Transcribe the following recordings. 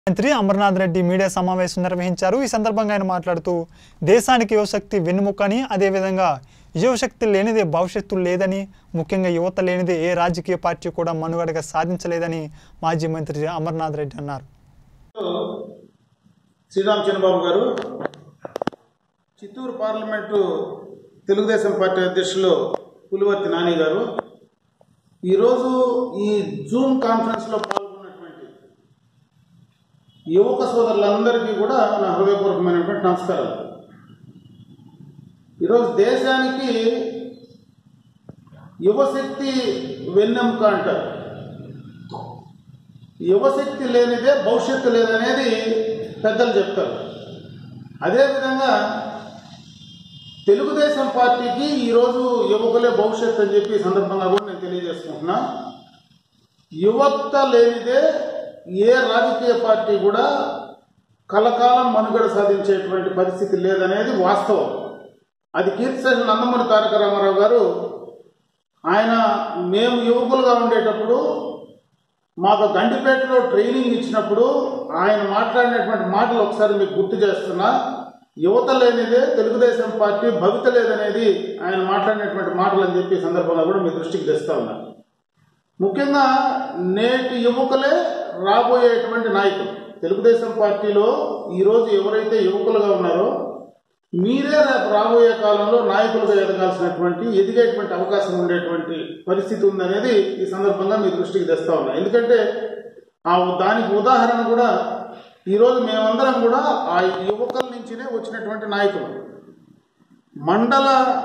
మంత్రి అమర్నాథ్ రెడ్డి మీడియా సమావేశం నిర్వహించారు ఈ సందర్భంగా ఆయన మాట్లాడుతూ దేశానికి యువశక్తి వెన్నుముకని అదేవిధంగా యువశక్తి లేనిదే భవిష్యత్తు లేదని ముఖ్యంగా యువత లేనిదే ఏ రాజకీయ పార్టీ కూడా మనుగడగా సాధించలేదని మాజీ మంత్రి అమర్నాథ్ రెడ్డి అన్నారు శ్రీరామ్ చంద్రబాబు గారు చిత్తూరు పార్లమెంటు తెలుగుదేశం పార్టీ అధ్యక్షులు పులివర్తి నాని గారు ఈరోజు ఈ జూమ్ కాన్ఫరెన్స్లో పాల్గొన్నటువంటి యువక సోదరులందరికీ కూడా నా హృదయపూర్వకమైనటువంటి నమస్కారాలు ఈరోజు దేశానికి యువశక్తి వెన్నెముక అంటారు యువశక్తి లేనిదే భవిష్యత్తు లేదనేది పెద్దలు చెప్తారు అదేవిధంగా తెలుగుదేశం పార్టీకి ఈరోజు యువకులే భవిష్యత్తు అని చెప్పి ఈ సందర్భంగా కూడా నేను తెలియజేసుకుంటున్నా యువత లేనిదే ఏ రాజకీయ పార్టీ కూడా కలకాలం మనుగడ సాధించేటువంటి పరిస్థితి లేదనేది వాస్తవం అది కీర్తిశేషులు నందమూరి తారక రామారావు గారు ఆయన మేము యువకులుగా ఉండేటప్పుడు మాకు గండిపేటలో ట్రైనింగ్ ఇచ్చినప్పుడు ఆయన మాట్లాడినటువంటి మాటలు ఒకసారి మీకు గుర్తు చేస్తున్నా యువత లేనిదే తెలుగుదేశం పార్టీ భవిత లేదనేది ఆయన మాట్లాడినటువంటి మాటలు అని చెప్పి ఈ సందర్భంగా కూడా మీ దృష్టికి తెస్తా ఉన్నా ముఖ్యంగా నేటి యువకులే రాబోయేటువంటి నాయకులు తెలుగుదేశం పార్టీలో ఈరోజు ఎవరైతే యువకులుగా ఉన్నారో మీరే రేపు రాబోయే కాలంలో నాయకులుగా ఎదగాల్సినటువంటి ఎదిగేటువంటి అవకాశం ఉండేటువంటి పరిస్థితి ఉందనేది ఈ సందర్భంగా మీ దృష్టికి తెస్తా ఉన్నా ఎందుకంటే ఆ దానికి ఉదాహరణ కూడా ఈరోజు మేమందరం కూడా ఆ యువకుల నుంచినే వచ్చినటువంటి నాయకులు మండల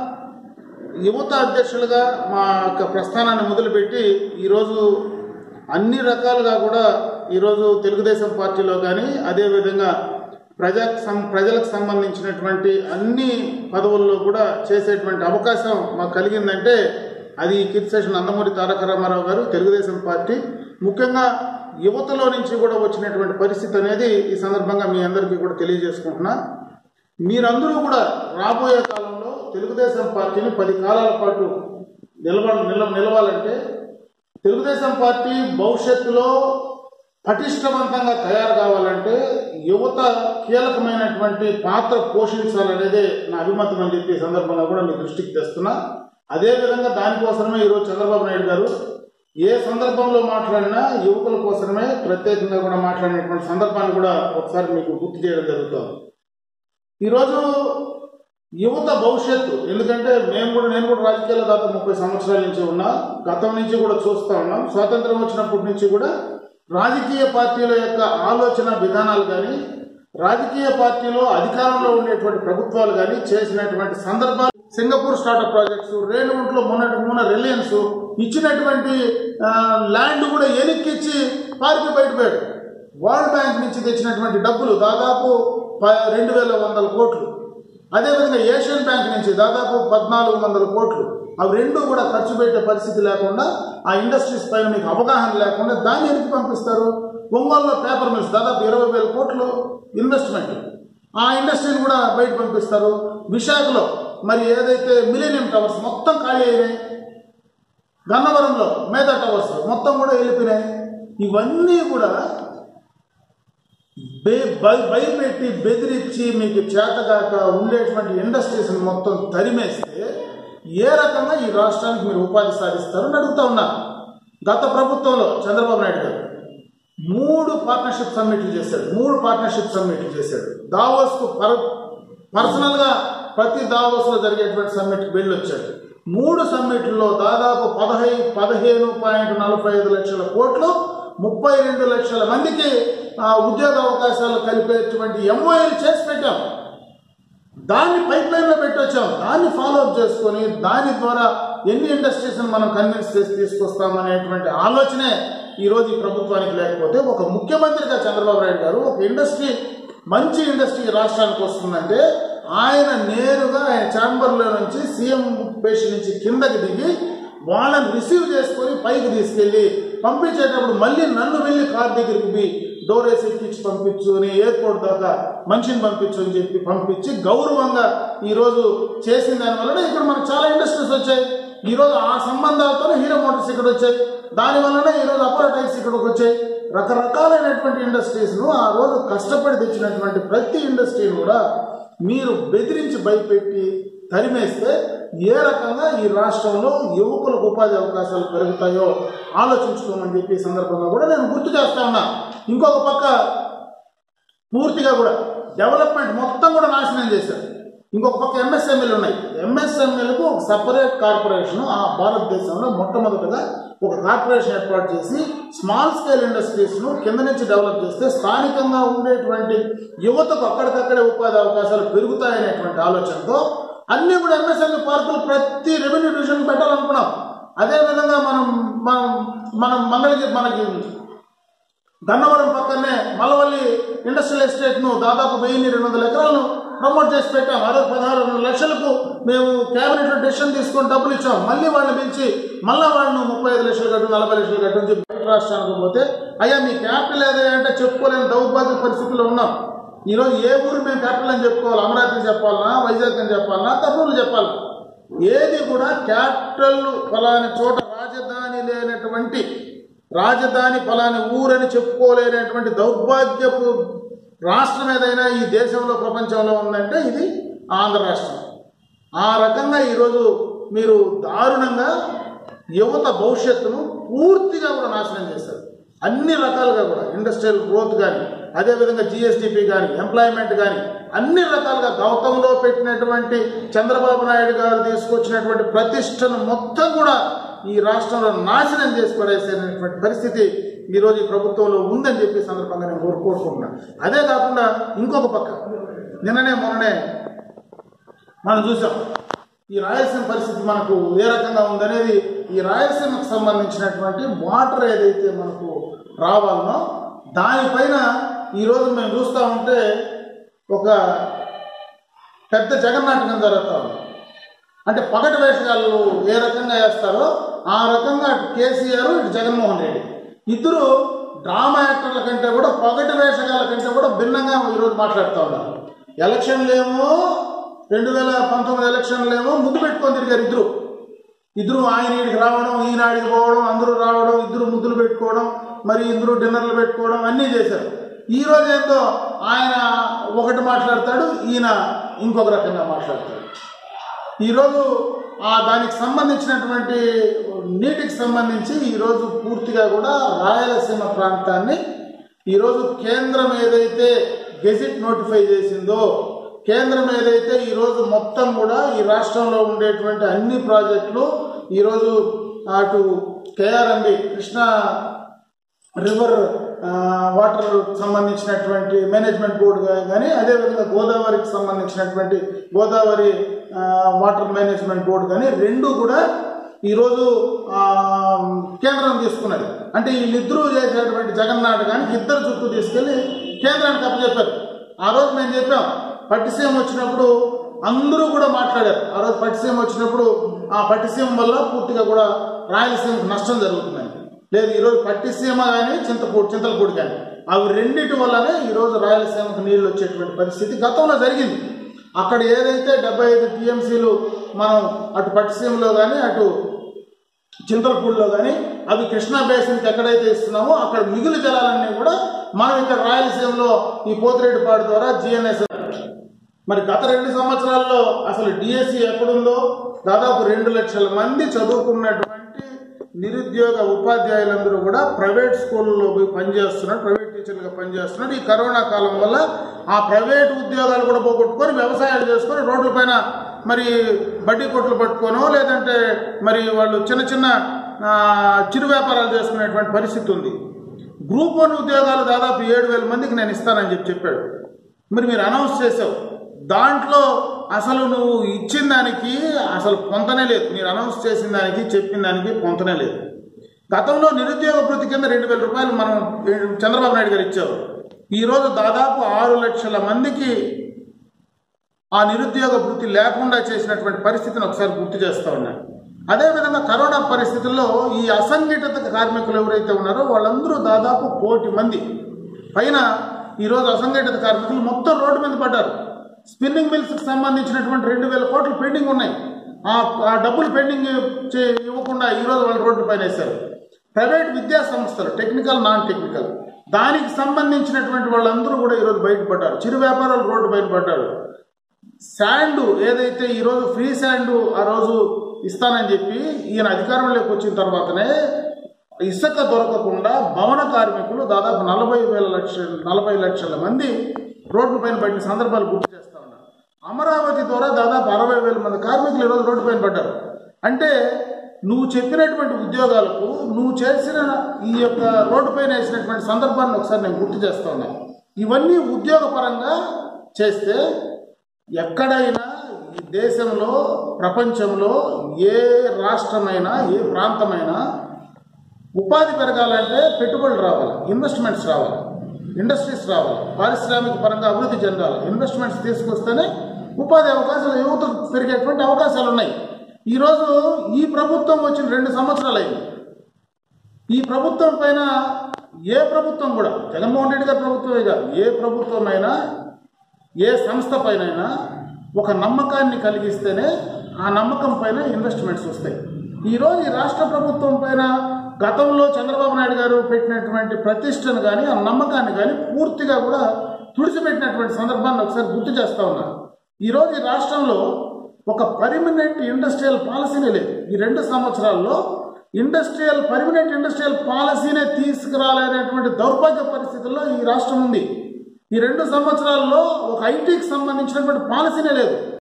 యువత అధ్యక్షులుగా మా యొక్క ప్రస్థానాన్ని మొదలుపెట్టి ఈరోజు అన్ని రకాలుగా కూడా ఈరోజు తెలుగుదేశం పార్టీలో కానీ అదేవిధంగా ప్రజా సం ప్రజలకు సంబంధించినటువంటి అన్ని పదవుల్లో కూడా చేసేటువంటి అవకాశం మాకు కలిగిందంటే అది కీర్తిశేషు నందమూరి తారక రామారావు గారు తెలుగుదేశం పార్టీ ముఖ్యంగా యువతలో నుంచి కూడా వచ్చినటువంటి పరిస్థితి అనేది ఈ సందర్భంగా మీ అందరికీ కూడా తెలియజేసుకుంటున్నా మీరందరూ కూడా రాబోయే కాలంలో తెలుగుదేశం పార్టీని పది కాలాల పాటు నిలవ నిల నిలవాలంటే తెలుగుదేశం పార్టీ భవిష్యత్తులో పటిష్టవంతంగా తయారు కావాలంటే యువత కీలకమైనటువంటి పాత్ర పోషించాలనేదే నా అభిమతం అని చెప్పి ఈ సందర్భంగా కూడా మీ దృష్టికి తెస్తున్నా అదేవిధంగా దానికోసమే ఈరోజు చంద్రబాబు నాయుడు గారు ఏ సందర్భంలో మాట్లాడినా యువకుల కోసమే ప్రత్యేకంగా కూడా మాట్లాడినటువంటి సందర్భాన్ని కూడా ఒకసారి మీకు గుర్తు చేయడం జరుగుతుంది ఈరోజు యువత భవిష్యత్తు ఎందుకంటే మేము కూడా నేను కూడా రాజకీయాల్లో దాదాపు ముప్పై సంవత్సరాల నుంచి ఉన్నా గతం నుంచి కూడా చూస్తూ ఉన్నాం స్వాతంత్రం వచ్చినప్పటి నుంచి కూడా రాజకీయ పార్టీల యొక్క ఆలోచన విధానాలు కానీ రాజకీయ పార్టీలో అధికారంలో ఉండేటువంటి ప్రభుత్వాలు కానీ చేసినటువంటి సందర్భాలు సింగపూర్ స్టార్టప్ ప్రాజెక్ట్స్ రేణుగుంట్లో మొన్నటి మొన్న రిలయన్స్ ఇచ్చినటువంటి ఆ, ల్యాండ్ కూడా ఎనిక్కిచ్చి పార్టీ బయటపోయాడు వరల్డ్ బ్యాంక్ నుంచి తెచ్చినటువంటి డబ్బులు దాదాపు ప- రెండు వేల వందల కోట్లు అదేవిధంగా ఏషియన్ బ్యాంక్ నుంచి దాదాపు పద్నాలుగు వందల కోట్లు అవి రెండు కూడా ఖర్చు పెట్టే పరిస్థితి లేకుండా ఆ ఇండస్ట్రీస్ పైన మీకు అవగాహన లేకుండా దాన్ని ఎందుకు పంపిస్తారు ఒంగోలులో పేపర్ మిల్స్ దాదాపు ఇరవై వేల కోట్లు ఇన్వెస్ట్మెంట్ ఆ ఇండస్ట్రీని కూడా బయట పంపిస్తారు విశాఖలో మరి ఏదైతే మిలీనియం టవర్స్ మొత్తం ఖాళీ అయినాయి గన్నవరంలో మేధా టవర్స్ మొత్తం కూడా వెళ్ళిపోయినాయి ఇవన్నీ కూడా బే- భయ- భయపెట్టి బెదిరించి మీకు చేతగాక ఉండేటువంటి ఇండస్ట్రీస్ మొత్తం తరిమేస్తే ఏ రకంగా ఈ రాష్ట్రానికి మీరు ఉపాధి సాధిస్తారని అడుగుతా ఉన్నా గత ప్రభుత్వంలో చంద్రబాబు నాయుడు గారు మూడు పార్ట్నర్షిప్ సమ్మిట్లు చేశాడు మూడు పార్ట్నర్షిప్ సమ్మిట్లు చేశాడు దావోస్కు పర్ పర్సనల్గా ప్రతి దావోస్లో జరిగేటువంటి సమ్మిట్కి వెళ్ళి వచ్చాడు మూడు సమ్మిట్లలో దాదాపు పదహై పదిహేను పాయింట్ నలభై ఐదు లక్షల కోట్లు ముప్పై రెండు లక్షల మందికి ఆ, ఉద్యోగ అవకాశాలు కలిపేటువంటి ఎంఓఏలు చేసి పెట్టాం దాన్ని పైప్ లైన్లో పెట్టొచ్చాం దాన్ని ఫాలో అప్ చేసుకొని దాని ద్వారా ఎన్ని ఇండస్ట్రీస్ మనం కన్విన్స్ చేసి తీసుకొస్తామనేటువంటి ఆలోచనే ఈరోజు ఈ ప్రభుత్వానికి లేకపోతే ఒక ముఖ్యమంత్రిగా చంద్రబాబు నాయుడు గారు ఒక ఇండస్ట్రీ మంచి ఇండస్ట్రీ ఈ రాష్ట్రానికి వస్తుందంటే ఆయన నేరుగా ఆయన ఛాంబర్లో నుంచి సీఎం పేషి నుంచి కిందకి దిగి వాళ్ళని రిసీవ్ చేసుకొని పైకి తీసుకెళ్ళి పంపించేటప్పుడు మళ్ళీ నన్ను వెళ్ళి కార్ దగ్గరికి పోయి డోర్ వేసి ఎక్కించి పంపించు అని ఎయిర్పోర్ట్ దాకా మనిషిని పంపించు అని చెప్పి పంపించి గౌరవంగా ఈరోజు చేసిన దాని వలన ఇక్కడ మనకు చాలా ఇండస్ట్రీస్ వచ్చాయి ఈరోజు ఆ సంబంధాలతోనే హీరో మోటార్స్ ఇక్కడ వచ్చాయి దాని వలన ఈరోజు అపోలో టైర్స్ ఇక్కడికి వచ్చాయి రకరకాలైనటువంటి ఇండస్ట్రీస్ను ఆ రోజు కష్టపడి తెచ్చినటువంటి ప్రతి ఇండస్ట్రీని కూడా మీరు బెదిరించి భయపెట్టి తరిమేస్తే ఏ రకంగా ఈ రాష్ట్రంలో యువకులకు ఉపాధి అవకాశాలు పెరుగుతాయో ఆలోచించుకోమని చెప్పి ఈ సందర్భంగా కూడా నేను గుర్తు చేస్తా ఉన్నా ఇంకొక పక్క పూర్తిగా కూడా డెవలప్మెంట్ మొత్తం కూడా నాశనం చేశారు ఇంకొక పక్క ఎంఎస్ఎంఎల్ ఉన్నాయి ఎంఎస్ఎంఎల్కు ఒక సపరేట్ కార్పొరేషన్ ఆ భారతదేశంలో మొట్టమొదటిగా ఒక కార్పొరేషన్ ఏర్పాటు చేసి స్మాల్ స్కేల్ ఇండస్ట్రీస్ను కింద నుంచి డెవలప్ చేస్తే స్థానికంగా ఉండేటువంటి యువతకు అక్కడికక్కడే ఉపాధి అవకాశాలు పెరుగుతాయనేటువంటి ఆలోచనతో అన్ని కూడా ఎంఎస్ఎంఈ పార్కులు ప్రతి రెవెన్యూ డివిజన్ పెట్టాలనుకున్నాం అదేవిధంగా మనం మనం మనం మంగళగిరి మనకి గన్నవరం పక్కనే మలవల్లి ఇండస్ట్రియల్ ఎస్టేట్ ను దాదాపు వెయ్యి రెండు వందల ఎకరాలను ప్రమోట్ చేసి పెట్టాం అరవై పదహారు లక్షలకు మేము కేబినెట్ లో డెసిషన్ తీసుకొని డబ్బులు ఇచ్చాం మళ్ళీ వాళ్ళని పిలిచి మళ్ళీ వాళ్ళను ముప్పై ఐదు లక్షలు కట్టు నలభై లక్షలు కట్టు అని చెప్పి బయట రాష్ట్రానికి పోతే అయ్యా మీ క్యాపిటల్ ఏదైనా అంటే చెప్పుకోలేని దౌర్భాగ్య పరిస్థితుల్లో ఉన్నాం ఈరోజు ఏ ఊరు మేము క్యాపిటల్ అని చెప్పుకోవాలి అమరావతి చెప్పాలన్నా వైజాగ్ అని చెప్పాలన్నా కర్నూలు చెప్పాలి ఏది కూడా క్యాపిటల్ ఫలాని చోట రాజధాని లేనటువంటి రాజధాని ఫలాని ఊరని చెప్పుకోలేనటువంటి దౌర్భాగ్యపు రాష్ట్రం ఏదైనా ఈ దేశంలో ప్రపంచంలో ఉందంటే ఇది ఆంధ్ర రాష్ట్రం ఆ రకంగా ఈరోజు మీరు దారుణంగా యువత భవిష్యత్తును పూర్తిగా కూడా నాశనం చేశారు అన్ని రకాలుగా కూడా ఇండస్ట్రియల్ గ్రోత్ కానీ అదేవిధంగా జిఎస్టిపి కానీ ఎంప్లాయ్మెంట్ కానీ అన్ని రకాలుగా గౌతంలో పెట్టినటువంటి చంద్రబాబు నాయుడు గారు తీసుకొచ్చినటువంటి ప్రతిష్టను మొత్తం కూడా ఈ రాష్ట్రంలో నాశనం చేసి పడేసేటువంటి పరిస్థితి ఈరోజు ఈ ప్రభుత్వంలో ఉందని చెప్పి ఈ సందర్భంగా నేను కోరు- కోరుకుంటున్నాను అదే కాకుండా ఇంకొక పక్క నిన్ననే మొన్ననే మనం చూసాం ఈ రాయలసీమ పరిస్థితి మనకు ఏ రకంగా ఉందనేది ఈ రాయలసీమకు సంబంధించినటువంటి వాటర్ ఏదైతే మనకు రావాలనో దానిపైన ఈరోజు మేము చూస్తూ ఉంటే ఒక పెద్ద జగన్నాటకం జరుగుతూ ఉంది అంటే పగటి వేషగాళ్ళు ఏ రకంగా వేస్తారో ఆ రకంగా అటు కేసీఆర్ ఇటు జగన్మోహన్ రెడ్డి ఇద్దరు డ్రామా యాక్టర్ల కంటే కూడా పగటి వేషగాళ్ళ కంటే కూడా భిన్నంగా ఈరోజు మాట్లాడుతూ ఉన్నారు ఎలక్షన్లేమో రెండు వేల పంతొమ్మిది ఎలక్షన్లేమో ముద్దు పెట్టుకొని తిరిగారు ఇద్దరు ఇద్దరు ఆయన ఈడికి రావడం ఈయన ఆడికి పోవడం అందరూ రావడం ఇద్దరు ముద్దులు పెట్టుకోవడం మరి ఇద్దరు డిన్నర్లు పెట్టుకోవడం అన్నీ చేశారు ఈ రోజు ఏందో ఆయన ఒకటి మాట్లాడతాడు ఈయన ఇంకొక రకంగా మాట్లాడతాడు ఈరోజు ఆ దానికి సంబంధించినటువంటి నీటికి సంబంధించి ఈరోజు పూర్తిగా కూడా రాయలసీమ ప్రాంతాన్ని ఈరోజు కేంద్రం ఏదైతే గెజిట్ నోటిఫై చేసిందో కేంద్రం ఏదైతే ఈరోజు మొత్తం కూడా ఈ రాష్ట్రంలో ఉండేటువంటి అన్ని ప్రాజెక్టులు ఈరోజు అటు కేఆర్ఎంబి కృష్ణా రివర్ ఆ, వాటర్ సంబంధించినటువంటి మేనేజ్మెంట్ బోర్డు కానీ అదేవిధంగా గోదావరికి సంబంధించినటువంటి గోదావరి ఆ, వాటర్ మేనేజ్మెంట్ బోర్డు కానీ రెండు కూడా ఈరోజు ఆ, కేంద్రం తీసుకున్నది అంటే వీళ్ళిద్దరూ చేసేటువంటి జగన్నాటకానికి ఇద్దరు చుట్టూ తీసుకెళ్లి కేంద్రానికి అప్పచెప్పారు ఆ రోజు మేము చెప్పాం పట్టిసీమ వచ్చినప్పుడు అందరూ కూడా మాట్లాడారు ఆ రోజు పట్టిసీమ వచ్చినప్పుడు ఆ పట్టిసీమ వల్ల పూర్తిగా కూడా రాయలసీమకు నష్టం జరుగుతుందని లేదు ఈరోజు పట్టిసీమ కానీ చింతపూడి చింతలపూడి కానీ అవి రెండిటి వల్లనే ఈరోజు రాయలసీమకు నీళ్లు వచ్చేటువంటి పరిస్థితి గతంలో జరిగింది అక్కడ ఏదైతే డెబ్బై ఐదు టీఎంసీలు మనం అటు పట్టిసీమలో కానీ అటు చింతలపూడిలో కానీ అవి కృష్ణా బేసిన్కి ఎక్కడైతే ఇస్తున్నామో అక్కడ మిగులు జలాలన్నీ కూడా మనం ఇక్కడ రాయలసీమలో ఈ పోతిరెడ్డిపాడు ద్వారా జిఎన్ఎస్ మరి గత రెండు సంవత్సరాల్లో అసలు డిఎస్సి ఎక్కడుందో దాదాపు రెండు లక్షల మంది చదువుకున్నటువంటి నిరుద్యోగ ఉపాధ్యాయులందరూ కూడా ప్రైవేట్ స్కూళ్ళలో పోయి పనిచేస్తున్నారు ప్రైవేట్ టీచర్లుగా పనిచేస్తున్నారు ఈ కరోనా కాలం వల్ల ఆ ప్రైవేట్ ఉద్యోగాలు కూడా పోగొట్టుకొని వ్యవసాయాలు చేసుకొని రోడ్ల పైన మరి బడ్డీ కొట్లు పట్టుకోనో లేదంటే మరి వాళ్ళు చిన్న చిన్న ఆ, చిరు వ్యాపారాలు చేసుకునేటువంటి పరిస్థితి ఉంది గ్రూప్ వన్ ఉద్యోగాలు దాదాపు ఏడు వేల మందికి నేను ఇస్తానని చెప్పి చెప్పాడు మరి మీరు అనౌన్స్ చేసావు దాంట్లో అసలు నువ్వు ఇచ్చిన దానికి అసలు పొంతనే లేదు మీరు అనౌన్స్ చేసిన దానికి చెప్పిన దానికి పొంతనే లేదు గతంలో నిరుద్యోగ భృతి కింద రెండు వేల రూపాయలు మనం చంద్రబాబు నాయుడు గారు ఇచ్చారు ఈరోజు దాదాపు ఆరు లక్షల మందికి ఆ నిరుద్యోగ వృత్తి లేకుండా చేసినటువంటి పరిస్థితిని ఒకసారి గుర్తు చేస్తా ఉన్నాను అదేవిధంగా కరోనా పరిస్థితుల్లో ఈ అసంఘటిత కార్మికులు ఎవరైతే ఉన్నారో వాళ్ళందరూ దాదాపు కోటి మంది పైన ఈరోజు అసంఘటిత కార్మికులు మొత్తం రోడ్డు మీద పడ్డారు స్పిన్నింగ్ మిల్స్కి సంబంధించినటువంటి రెండు వేల కోట్లు పెండింగ్ ఉన్నాయి ఆ ఆ డబ్బులు పెండింగ్ చే ఇవ్వకుండా ఈరోజు వాళ్ళు రోడ్డు పైన వేశారు ప్రైవేట్ విద్యా సంస్థలు టెక్నికల్ నాన్ టెక్నికల్ దానికి సంబంధించినటువంటి వాళ్ళందరూ కూడా ఈరోజు బయటపడ్డారు చిరు వ్యాపారాలు రోడ్డు బయటపడ్డారు శాండ్ ఏదైతే ఈరోజు ఫ్రీ శాండ్ ఆ రోజు ఇస్తానని చెప్పి ఈయన అధికారంలోకి వచ్చిన తర్వాతనే ఇసుక దొరకకుండా భవన కార్మికులు దాదాపు నలభై వేల లక్షల నలభై లక్షల మంది రోడ్డు పైన పడిన సందర్భాలు గుర్తు చేస్తా ఉన్నారు అమరావతి ద్వారా దాదాపు అరవై వేల మంది కార్మికులు ఈరోజు రోడ్డు పైన పడ్డారు అంటే నువ్వు చెప్పినటువంటి ఉద్యోగాలకు నువ్వు చేసిన ఈ యొక్క రోడ్డు పైన వేసినటువంటి సందర్భాన్ని ఒకసారి నేను గుర్తు చేస్తా ఉన్నాను ఇవన్నీ ఉద్యోగపరంగా చేస్తే ఎక్కడైనా ఈ దేశంలో ప్రపంచంలో ఏ రాష్ట్రమైనా ఏ ప్రాంతమైనా ఉపాధి పెరగాలంటే పెట్టుబడులు రావాలి ఇన్వెస్ట్మెంట్స్ రావాలి ఇండస్ట్రీస్ రావాలి పారిశ్రామిక పరంగా అభివృద్ధి చెందాలి ఇన్వెస్ట్మెంట్స్ తీసుకొస్తేనే ఉపాధి అవకాశాలు యువత పెరిగేటువంటి అవకాశాలు ఉన్నాయి ఈరోజు ఈ ప్రభుత్వం వచ్చిన రెండు సంవత్సరాలు అయింది ఈ ప్రభుత్వం పైన ఏ ప్రభుత్వం కూడా జగన్మోహన్ రెడ్డి గారి ప్రభుత్వమే కాదు ఏ ప్రభుత్వమైనా ఏ సంస్థ పైనైనా ఒక నమ్మకాన్ని కలిగిస్తేనే ఆ నమ్మకం పైన ఇన్వెస్ట్మెంట్స్ వస్తాయి ఈరోజు ఈ రాష్ట్ర ప్రభుత్వం పైన గతంలో చంద్రబాబు నాయుడు గారు పెట్టినటువంటి ప్రతిష్టను కానీ ఆ నమ్మకాన్ని కానీ పూర్తిగా కూడా తుడిచిపెట్టినటువంటి సందర్భాన్ని ఒకసారి గుర్తు చేస్తా ఉన్నా ఈరోజు ఈ రాష్ట్రంలో ఒక పర్మనెంట్ ఇండస్ట్రియల్ పాలసీనే లేదు ఈ రెండు సంవత్సరాల్లో ఇండస్ట్రియల్ పర్మనెంట్ ఇండస్ట్రియల్ పాలసీనే తీసుకురాలేనటువంటి దౌర్భాగ్య పరిస్థితుల్లో ఈ రాష్ట్రం ఉంది ఈ రెండు సంవత్సరాల్లో ఒక ఐటీకి సంబంధించినటువంటి పాలసీనే లేదు